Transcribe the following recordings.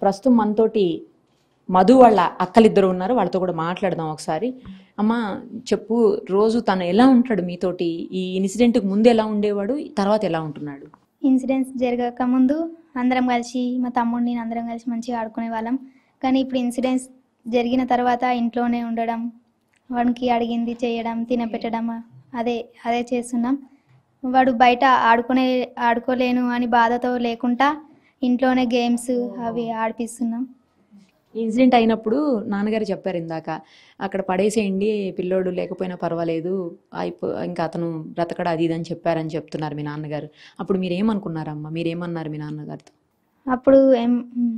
ప్రస్తుతం మనతోటి మధు వాళ్ళ అక్కలిద్దరు ఉన్నారు వాళ్ళతో కూడా మాట్లాడదాం ఒకసారి అమ్మ చెప్పు రోజు తను ఎలా ఉంటాడు మీతోటి ఈ ఇన్సిడెంట్కి ముందు ఎలా ఉండేవాడు తర్వాత ఎలా ఉంటున్నాడు ఇన్సిడెంట్స్ జరగక ముందు అందరం కలిసి మా తమ్ముడు నేను అందరం కలిసి మంచిగా ఆడుకునే వాళ్ళం కానీ ఇప్పుడు ఇన్సిడెంట్స్ జరిగిన తర్వాత ఇంట్లోనే ఉండడం వాడికి అడిగింది చేయడం తినపెట్టడం అదే అదే చేస్తున్నాం వాడు బయట ఆడుకునే ఆడుకోలేను అని బాధతో లేకుండా ఇంట్లోనే గేమ్స్ అవి ఆడిపిస్తున్నాం ఇన్సిడెంట్ అయినప్పుడు నాన్నగారు చెప్పారు ఇందాక అక్కడ పడేసేయండి పిల్లోడు లేకపోయినా పర్వాలేదు అయిపో ఇంకా అతను బ్రతకడ అది ఇది అని చెప్పారని చెప్తున్నారు మీ నాన్నగారు అప్పుడు మీరేమనుకున్నారమ్మా మీరేమన్నారు మీ నాన్నగారితో అప్పుడు ఏం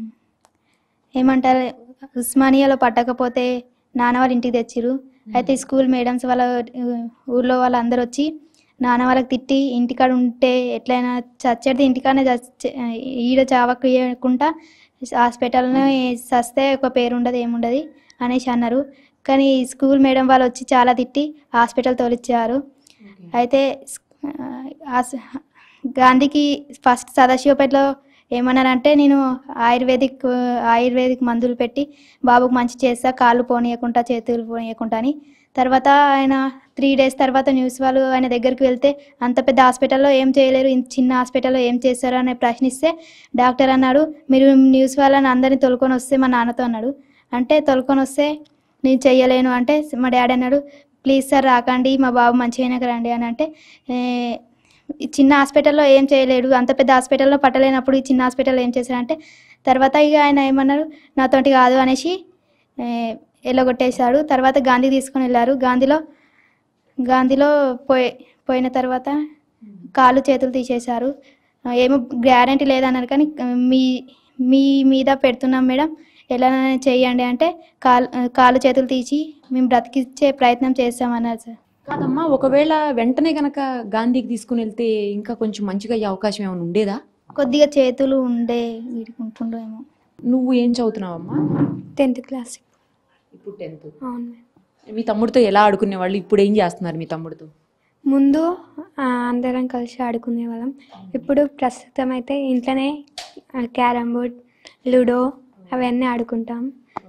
ఏమంటారు ఉస్మానియాలో పట్టకపోతే నాన్న వాళ్ళ ఇంటికి తెచ్చిరు అయితే స్కూల్ మేడమ్స్ వాళ్ళ ఊ, ఊర్లో వాళ్ళందరూ వచ్చి నాన్న వాళ్ళకి తిట్టి ఇంటికాడ ఉంటే ఎట్లయినా చచ్చేది ఇంటికాడనే చచ్చే ఈడ చావకుండా హాస్పిటల్నే చస్తే ఒక పేరు ఉండదు ఏముండదు అనేసి అన్నారు కానీ స్కూల్ మేడం వాళ్ళు వచ్చి చాలా తిట్టి హాస్పిటల్ తోలిచ్చారు అయితే ఆ, ఆస్- గాంధీకి ఫస్ట్ సదాశివపేటలో ఏమన్నారంటే నేను ఆయుర్వేదిక్ ఆయుర్వేదిక్ మందులు పెట్టి బాబుకు మంచి చేస్తా కాళ్ళు పోనీయకుండా చేతులు పోనీయకుండా అని తర్వాత ఆయన త్రీ డేస్ తర్వాత న్యూస్ వాళ్ళు ఆయన దగ్గరికి వెళ్తే అంత పెద్ద హాస్పిటల్లో ఏం చేయలేరు ఇంత చిన్న హాస్పిటల్లో ఏం చేస్తారు అని ప్రశ్నిస్తే డాక్టర్ అన్నాడు మీరు న్యూస్ వాళ్ళని అందరినీ తొలుకొని వస్తే మా నాన్నతో అన్నాడు అంటే తొలుకొని వస్తే నేను చెయ్యలేను అంటే మా డాడీ అన్నాడు ప్లీజ్ సార్ రాకండి మా బాబు మంచిగా రండి అని అంటే "ఏ, ఈ చిన్న హాస్పిటల్లో ఏం చేయలేడు అంత పెద్ద హాస్పిటల్లో పట్టలేనప్పుడు ఈ చిన్న హాస్పిటల్లో ఏం చేశారంటే తర్వాత ఇక ఆయన ఏమన్నారు నాతోటి కాదు అనేసి ఏ, ఎల్లగొట్టేశాడు తర్వాత గాంధీ తీసుకొని వెళ్ళారు గాంధీలో గాంధీలో పోయి పోయిన తర్వాత కాళ్ళు చేతులు తీసేశారు ఆ, ఏమో గ్యారంటీ లేదన్నారు కానీ ఆ, మీ మీ మీద పెడుతున్నాం మేడం ఎలా చేయండి అంటే కాలు కాళ్ళు చేతులు తీసి మేము బ్రతికిచ్చే ప్రయత్నం చేస్తామన్నారు సార్ కాదమ్మా ఒకవేళ వెంటనే గనక గాంధీకి తీసుకుని వెళ్తే ఇంకా కొంచెం మంచిగా అయ్యే అవకాశం ఏమైనా ఉండేదా కొద్దిగా చేతులు ఉండే వీడికి ఉంటుండేమో నువ్వు ఏం చదువుతున్నావమ్మా టెన్త్ క్లాస్ ఇప్పుడు టెన్త్ అవును మీ తమ్ముడితో ఎలా ఆడుకునేవాళ్ళు ఇప్పుడు ఏం చేస్తున్నారు మీ తమ్ముడితో ముందు ఆ, అందరం కలిసి ఆడుకునే వాళ్ళం ఇప్పుడు ప్రస్తుతం అయితే ఇంట్లోనే క్యారమ్ బోర్డ్ లూడో అవన్నీ ఆడుకుంటాం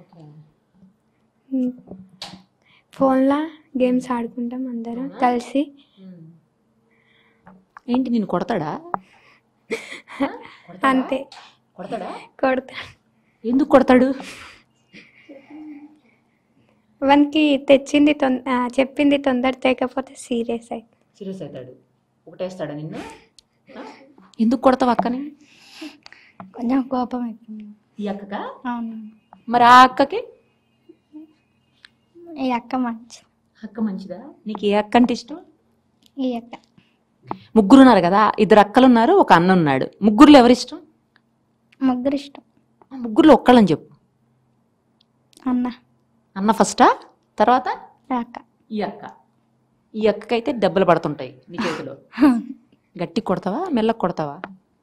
ఉమ్, ఫోన్లో గేమ్స్ ఆడుకుంటాం అందరం కలిసి ఏంటి నేను కొడతాడా అంతే కొడతాడా కొడతా ఎందుకు కొడతాడు వానికి తెచ్చింది తొం ఆ, చెప్పింది తొందర తేకపోతే సీరియస్ అయి సీరియస్ అవుతాడు ఒకటేస్తాడా నిన్ను ఆ? ఎందుకు కొడతావు అక్కని కొంచెం కోపం అవుతుంది ఈ అక్కకా అవును మరి ఆ అక్కకి ఈ అక్క మంచి అక్క మంచిదా నీకు ఏ అక్క అంటే ఇష్టం ఈ అక్క ముగ్గురు ఉన్నారు కదా ఇద్దరు అక్కలు ఉన్నారు ఒక అన్న ఉన్నాడు ముగ్గురులో ఎవరు ఇష్టం ముగ్గురు ఇష్టం ఆ ముగ్గురులో ఒక్కళ్ళని చెప్పు అన్న అన్న ఫస్టా తర్వాత ఈ అక్క ఈ అక్క ఈ అక్కకైతే దెబ్బలు పడుతుంటాయి నీ చేతిలో గట్టి కొడతావా మెల్లకి కొడతావా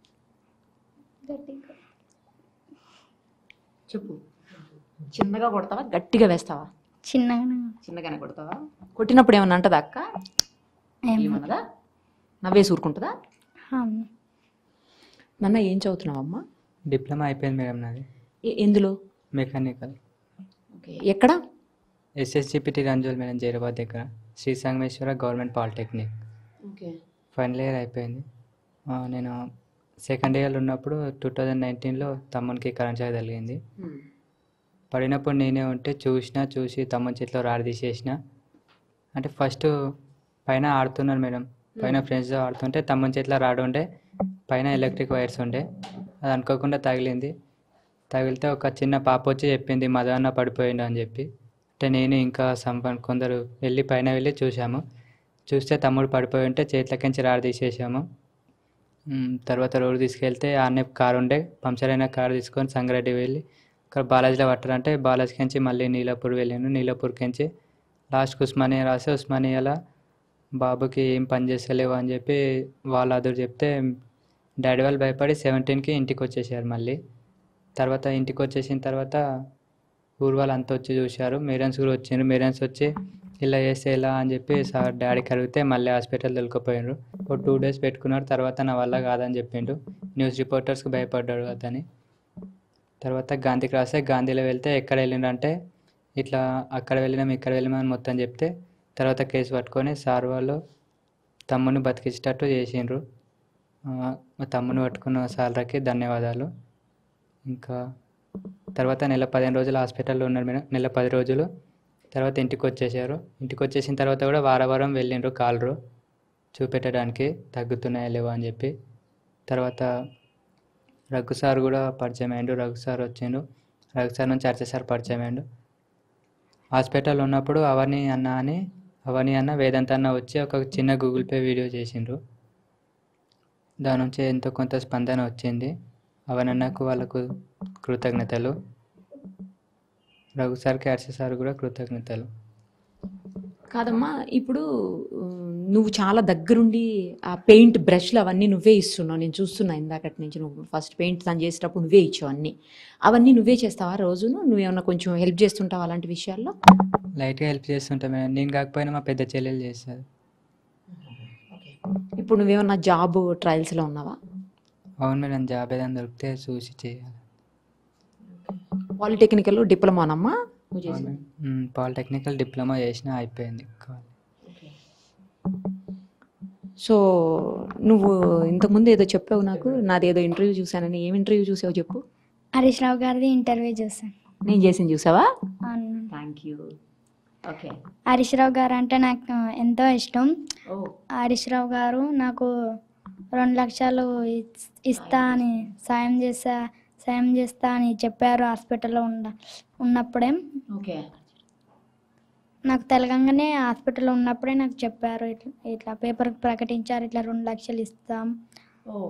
చెప్పు చిన్నగా కొడతావా గట్టిగా వేస్తావా చిన్నగానే చిన్నగానే కొడతావా కొట్టినప్పుడు ఏమన్నా అంటదా అక్క ఏం- ఏమన్నదా నవ్వేసి ఊరుకుంటుందా అవును. నన్న ఏం చదువుతున్నావమ్మా డిప్లొమా అయిపోయింది మేడం నాది ఏ- ఎందులో మెకానికల్ ఓకే ఎక్కడ ఎస్ఎస్జిపిటి రంజోల్ మేడం జైరాబాద్ దగ్గర Shri Sangameshwara government polytechnic okay final year అయిపోయింది ఆ, నేను సెకండ్ ఇయర్లో ఉన్నప్పుడు టూ థౌజండ్ నైన్టీన్లో తమ్మునికి కరెంట్ షాక్ తగిలింది పడినప్పుడు నేనే ఉంటే చూసిన చూసి తమ్ముని చేతిలో రాడి తీసేసిన అంటే ఫస్ట్ పైన ఆడుతున్నాను మేడం పైన ఫ్రెండ్స్తో ఆడుతుంటే తమ్ముని చేతిలో రాడు ఉండే పైన ఎలక్ట్రిక్ వైర్స్ ఉండే అది అనుకోకుండా తగిలింది తగిలితే ఒక చిన్న పాప వచ్చి చెప్పింది మదన్న పడిపోయిండు అని చెప్పి అంటే నేను ఇంకా సంపన్ కొందరు వెళ్ళి పైన వెళ్ళి చూసాము చూస్తే తమ్ముడు పడిపోయి ఉంటే చేతిలోకించి రాడు తీసేసాము మ్, తర్వాత రోడ్డు తీసుకెళ్తే ఆనే కారు ఉండే పంక్చర్ అయిన కారు తీసుకొని సంగారెడ్డి వెళ్ళి అక్కడ బాలాజీలో పట్టారంటే బాలాజీకి నుంచి మళ్ళీ నీలాపూర్ వెళ్ళాను నీలాపూర్కి నుంచి లాస్ట్కి ఉస్మానియా రాసి ఉస్మానియాలో బాబుకి ఏం పని చేస్తలేవు అని చెప్పి వాళ్ళ అదురు చెప్తే డాడీ వాళ్ళు భయపడి సెవెంటీన్కి ఇంటికి వచ్చేసారు మళ్ళీ తర్వాత ఇంటికి వచ్చేసిన తర్వాత ఊరు వాళ్ళు అంతా వచ్చి చూశారు మేరన్స్ కూడా వచ్చారు మేరన్స్ వచ్చి ఇలా చేస్తే ఇలా అని చెప్పి సార్ డాడీకి అడిగితే మళ్ళీ హాస్పిటల్ తొలుకుపోయినారు ఒక టూ డేస్ పెట్టుకున్నారు తర్వాత నా వల్ల కాదని చెప్పిండు న్యూస్ రిపోర్టర్స్కి భయపడ్డాడు అతని తర్వాత గాంధీ క్రాస్ అయ్యి గాంధీలో వెళ్తే ఎక్కడ వెళ్ళిండ్రంటే ఇట్లా అక్కడ వెళ్ళినాం ఇక్కడ వెళ్ళినాం అని మొత్తం చెప్తే తర్వాత కేసు పట్టుకొని సార్ వాళ్ళు తమ్ముని బతికించేటట్టు చేసిండ్రు ఆ, మా తమ్ముని పట్టుకున్న సార్లకి ధన్యవాదాలు ఇంకా తర్వాత నెల పదిహేను రోజులు హాస్పిటల్లో ఉన్నారు మేడం నెల పది రోజులు తర్వాత ఇంటికి వచ్చేసారు ఇంటికి వచ్చేసిన తర్వాత కూడా వారం వారం వెళ్ళిండ్రు కాలరు చూపెట్టడానికి తగ్గుతున్నాయా లేవా అని చెప్పి తర్వాత రఘు సార్ కూడా పరిచయం అయ్యిండు రఘు సార్ వచ్చిండు రఘు సార్ నుంచి అర్చ సార్ పరిచయం అయ్యిండు హాస్పిటల్ ఉన్నప్పుడు అవని అన్న అని అవని అన్న వేదాంత అన్న వచ్చి ఒక చిన్న గూగుల్ పే వీడియో చేసిండ్రు దాని నుంచి ఎంతో కొంత స్పందన వచ్చింది అవనన్నకు వాళ్ళకు కృతజ్ఞతలు రఘు సార్కి హర్ష సార్ కూడా కృతజ్ఞతలు కాదమ్మా ఇప్పుడు ఉమ్, నువ్వు చాలా దగ్గరుండి ఆ పెయింట్ బ్రష్లు అవన్నీ నువ్వే ఇస్తున్నావు నేను చూస్తున్నా ఇందాకటి నుంచి నువ్వు ఫస్ట్ పెయింట్ తను చేసేటప్పుడు నువ్వే ఇచ్చావు అన్నీ అవన్నీ నువ్వే చేస్తావా రోజును నువ్వేమన్నా కొంచెం హెల్ప్ చేస్తుంటావా అలాంటి విషయాల్లో లైట్గా హెల్ప్ చేస్తుంటాం మేడం నేను కాకపోయినా మా పెద్ద చెల్లెలు చేస్తారు ఇప్పుడు నువ్వేమన్నా జాబ్ ట్రయల్స్లో ఉన్నావా అవును మేడం జాబ్ ఏదైనా దొరికితే చూసి చేయాలి పాలిటెక్నికల్ డిప్లొమానమ్మా నువ్వు అవును చేసింది మేడం. మ్, పాలిటెక్నికల్ డిప్లొమా చేసిన అయిపోయింది సో నువ్వు ఇంతకుముందు ఏదో చెప్పావు నాకు నాదేదో ఇంటర్వ్యూ చూశానని ఏం ఇంటర్వ్యూ చూసావు చెప్పు హరీష్ రావు గారిది ఇంటర్వ్యూ చూసాను నేను చేసింది చూసావా అవును thank you okay Harish Rao గారు అంటే నాకు ఎంతో ఇష్టం ఓ హరీష్ రావు గారు నాకు రెండు లక్షలు ఇస్- ఇస్తా అని సాయం చేస్తా సాయం చేస్తా అని చెప్పారు హాస్పిటల్లో ఉన్న ఉన్నప్పుడే ఓకే నాకు తెలగంగానే హాస్పిటల్లో ఉన్నప్పుడే నాకు చెప్పారు ఇట్లా ఇట్లా పేపర్కి ప్రకటించారు ఇట్లా రెండు లక్షలు ఇస్తాం ఓ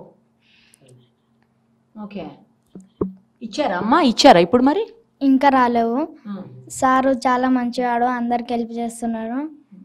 ఓకే ఇచ్చారా అమ్మా ఇచ్చారా ఇప్పుడు మరి ఇంకా రాలేవు సారు చాలా మంచివాడు అందరికి హెల్ప్ చేస్తున్నాడు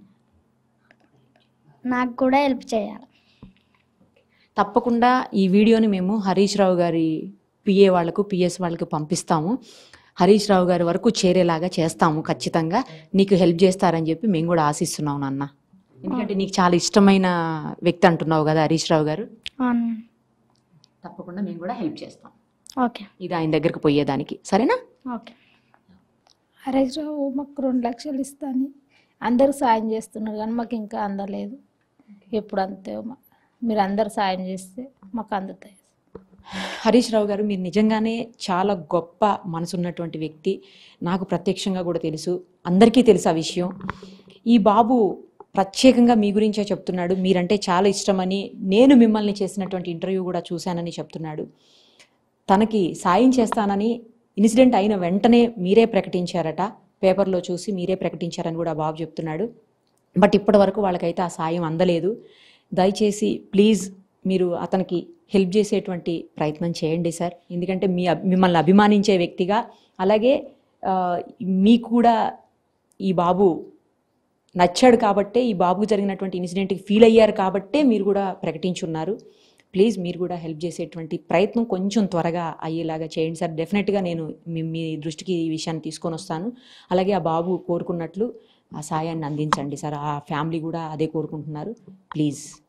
నాకు కూడా హెల్ప్ చేయాలి తప్పకుండా ఈ వీడియోని మేము హరీష్ రావు గారి పిఏ వాళ్ళకు పిఎస్ వాళ్ళకు పంపిస్తాము హరీష్ రావు గారి వరకు చేరేలాగా చేస్తాము ఖచ్చితంగా నీకు హెల్ప్ చేస్తారని చెప్పి మేము కూడా ఆశిస్తున్నాం నాన్న ఎందుకంటే నీకు చాలా ఇష్టమైన వ్యక్తి అంటున్నావు కదా హరీష్ రావు గారు అవును తప్పకుండా మేము కూడా హెల్ప్ చేస్తాం ఓకే ఇది ఆయన దగ్గరకు పోయేదానికి సరేనా ఓకే హరీష్ రావు మాకు రెండు లక్షలు ఇస్తాని అందరూ సాయం చేస్తున్నారు కానీ మాకు ఇంకా అందలేదు ఎప్పుడు అంతే మా- మీరు అందరు సాయం చేస్తే మాకు అందుతాయి హరీష్ రావు గారు మీరు నిజంగానే చాలా గొప్ప మనసున్నటువంటి వ్యక్తి నాకు ప్రత్యక్షంగా కూడా తెలుసు అందరికీ తెలుసు ఆ విషయం ఈ బాబు ప్రత్యేకంగా మీ గురించే చెప్తున్నాడు మీరంటే చాలా ఇష్టమని నేను మిమ్మల్ని చేసినటువంటి ఇంటర్వ్యూ కూడా చూశానని చెప్తున్నాడు తనకి సాయం చేస్తానని ఇన్సిడెంట్ అయిన వెంటనే మీరే ప్రకటించారట పేపర్లో చూసి మీరే ప్రకటించారని కూడా బాబు చెప్తున్నాడు బట్ ఇప్పటి వరకు వాళ్ళకైతే ఆ సాయం అందలేదు దయచేసి ప్లీజ్ మీరు అతనికి హెల్ప్ చేసేటువంటి ప్రయత్నం చేయండి సార్ ఎందుకంటే మీ అబ్- మిమ్మల్ని అభిమానించే వ్యక్తిగా అలాగే ఆ, మీకు కూడా ఈ బాబు నచ్చాడు కాబట్టే ఈ బాబుకు జరిగినటువంటి ఇన్సిడెంట్కి ఫీల్ అయ్యారు కాబట్టే మీరు కూడా ప్రకటించున్నారు ప్లీజ్ మీరు కూడా హెల్ప్ చేసేటువంటి ప్రయత్నం కొంచెం త్వరగా అయ్యేలాగా చేయండి సార్ డెఫినెట్గా నేను మీ మీ దృష్టికి ఈ విషయాన్ని తీసుకొని వస్తాను అలాగే ఆ బాబు కోరుకున్నట్లు ఆ సాయాన్ని అందించండి సార్ ఆ ఫ్యామిలీ కూడా అదే కోరుకుంటున్నారు ప్లీజ్